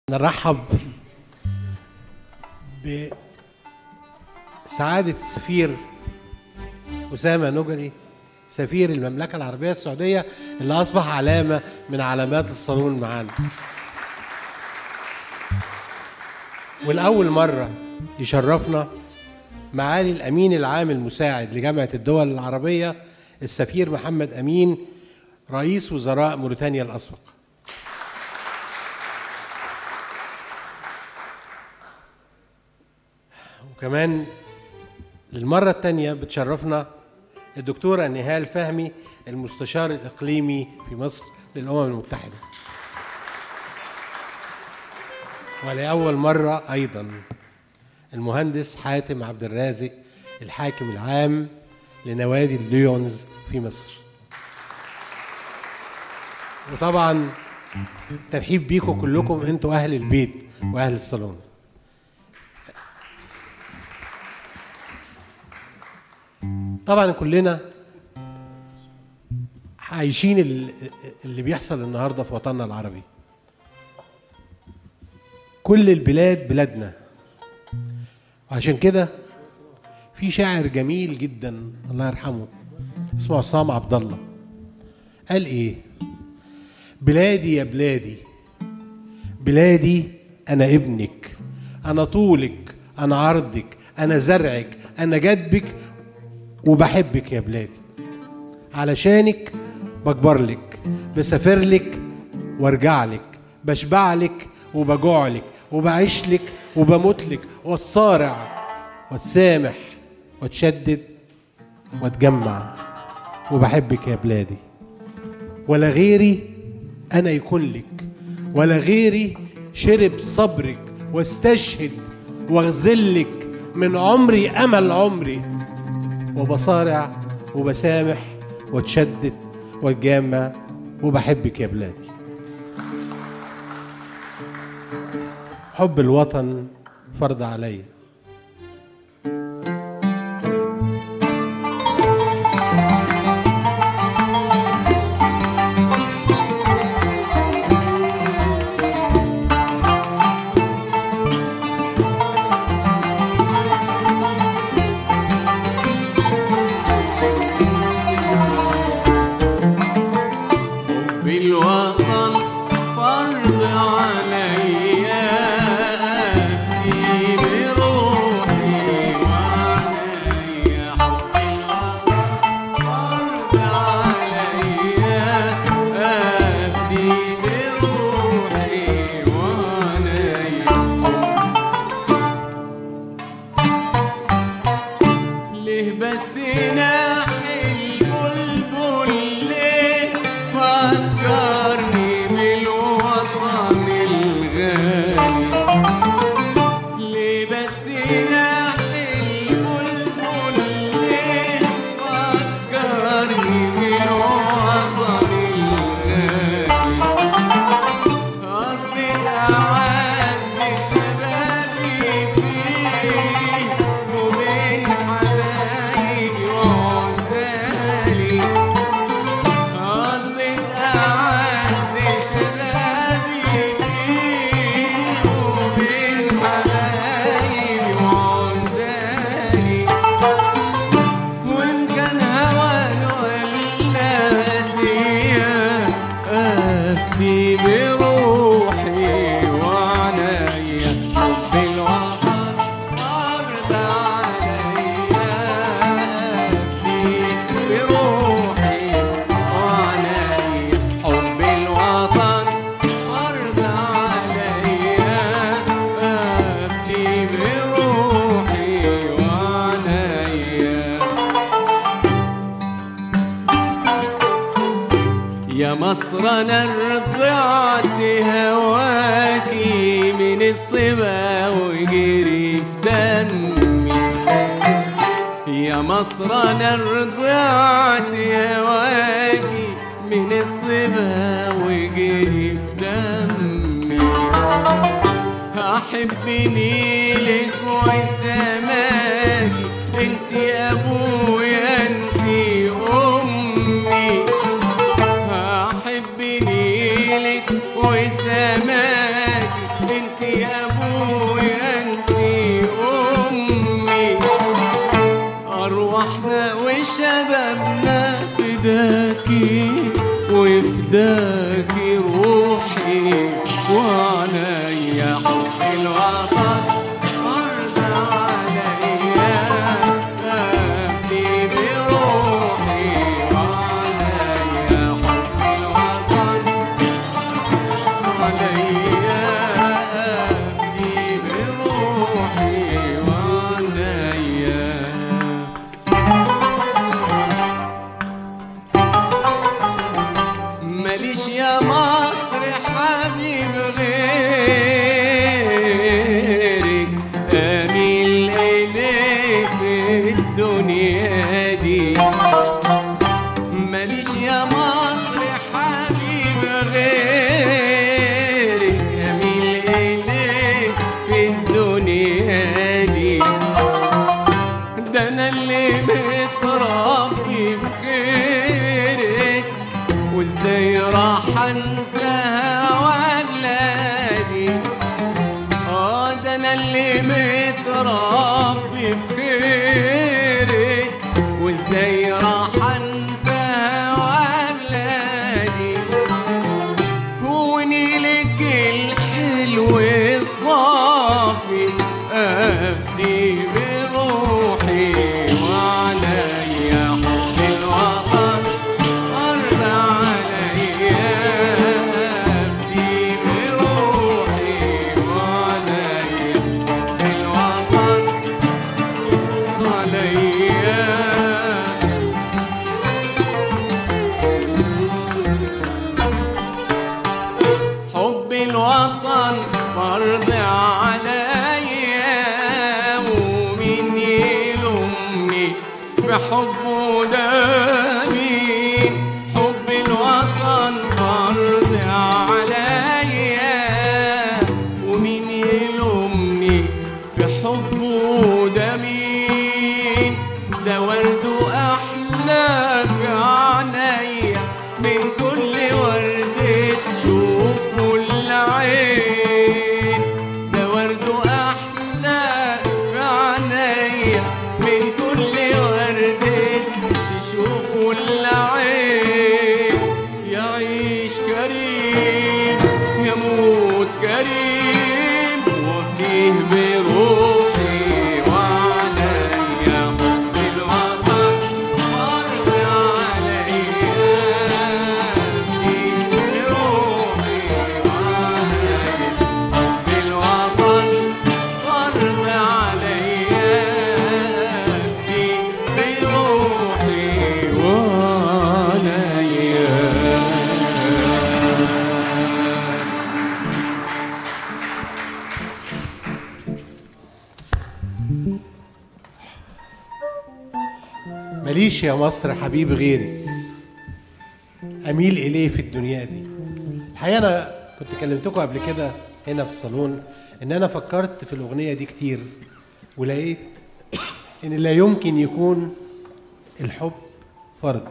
نرحب بسعادة السفير أسامة نجري سفير المملكة العربية السعودية اللي أصبح علامة من علامات الصالون معانا والأول مرة يشرفنا معالي الأمين العام المساعد لجامعة الدول العربية السفير محمد أمين رئيس وزراء موريتانيا الأسبق وكمان للمرة الثانية بتشرفنا الدكتورة نهال فهمي المستشار الإقليمي في مصر للأمم المتحدة ولأول مرة أيضا المهندس حاتم عبد الرازق الحاكم العام لنوادي الليونز في مصر وطبعا ترحيب بيكم كلكم انتوا اهل البيت واهل الصالون طبعا كلنا عايشين ال- اللي بيحصل النهارده في وطننا العربي كل البلاد بلادنا وعشان كده في شاعر جميل جدا الله يرحمه اسمه عصام عبد الله قال ايه بلادي يا بلادي بلادي انا ابنك انا طولك انا عرضك انا زرعك انا جدبك وبحبك يا بلادي علشانك بكبر لك بسافر لك وارجع لك بشبع لك وبجوع لك وبعيش لك وبموت لك واتصارع واتسامح واتشدد واتجمع وبحبك يا بلادي ولا غيري انا يكون لك ولا غيري شرب صبرك واستشهد واغزلك من عمري امل عمري وبصارع وبسامح واتشدد واتجامع وبحبك يا بلادي حب الوطن فرض عليا بالوطن فرض عليا أفدي بروحي وعنيا حب الوطن فرض عليا أفدي بروحي وعنيا ليه بس ناحي البلبل ليه فكرني بالوطن الغالي ليه بس ناحي البلبل ليه فكرني بالوطن الغالي قضيت أعز شبابي فيه وبين حبايبي وعزالي قضيت أعز شبابي فيه وبين حبايبي وعزالي وإن كان هوان ولا نسيا أفدي بروحي وعنايا حب الوطن فرض عليا أفدي بروحي وعنايا حب الوطن فرض عليا أفدي بروحي وعنايا يا مصر انا رضعت هواكي من الصبا وجري في دمي يا مصر انا رضعت هواكي من الصبا وجري في دمي احب نيلك وسماكي انت ابويا انت امي احب نيلك وسماكي عليا حب الوطن فرض عليا أفدي بروحي وعليا حب الوطن عليا أفدي بروحي وعليا ماليش يا مصر حبيب غيرك اميل اليك في الدنيا دي ماليش يا مصر حبيب غيرك اميل اليك في الدنيا دي ده انا اللي متربي في خيرك وازاي راح انساها ولادي اه ده انا اللي متربي في خيرك وازاي راح انساها ولادي ونيلك الحلو الصافي أفدي بروحي وعليا حب الوطن أرض عليا أفدي بروحي وعليا حب الوطن عليا حب الوطن فرض عليا ومين يلومني في حبه ده مين حب الوطن فرض عليا ومين يلومني في حبه ده مين ده ورد احلى في عينيا من كل ورد تشوفه العين ده ورد احلى في عينيا من كل ورد تشوفه العين يعيش كريم يموت كريم وفيه بروحي وعليا حب الوطن فرض عليا فيه بروحي وعليا حب الوطن فرض عليا فيه بروحي وعليا ماليش يا مصر حبيب غيري اميل اليه في الدنيا دي الحقيقه انا كنت كلمتكم قبل كده هنا في الصالون ان انا فكرت في الاغنيه دي كتير ولقيت ان لا يمكن يكون الحب فرض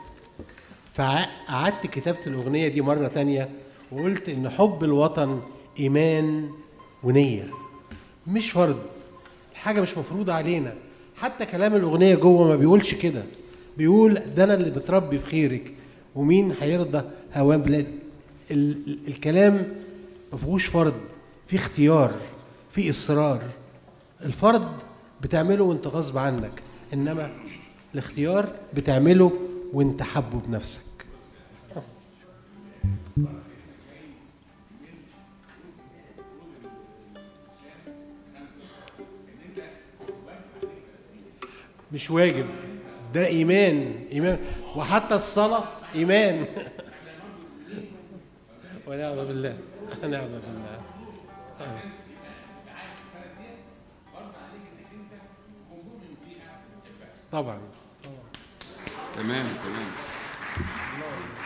فقعدت كتبت الاغنيه دي مره تانية وقلت ان حب الوطن ايمان ونيه مش فرض حاجه مش مفروضه علينا حتى كلام الاغنيه جوه ما بيقولش كده بيقول ده انا اللي بتربي في خيرك ومين هيرضى هوان بلاد ال- ال- الكلام ما فيهوش فرض في اختيار في اصرار الفرض بتعمله وانت غصب عنك انما الاختيار بتعمله وانت حبه بنفسك مش واجب ده ايمان ايمان وحتى الصلاه ايمان ونعم بالله نعم بالله طبعا تمام تمام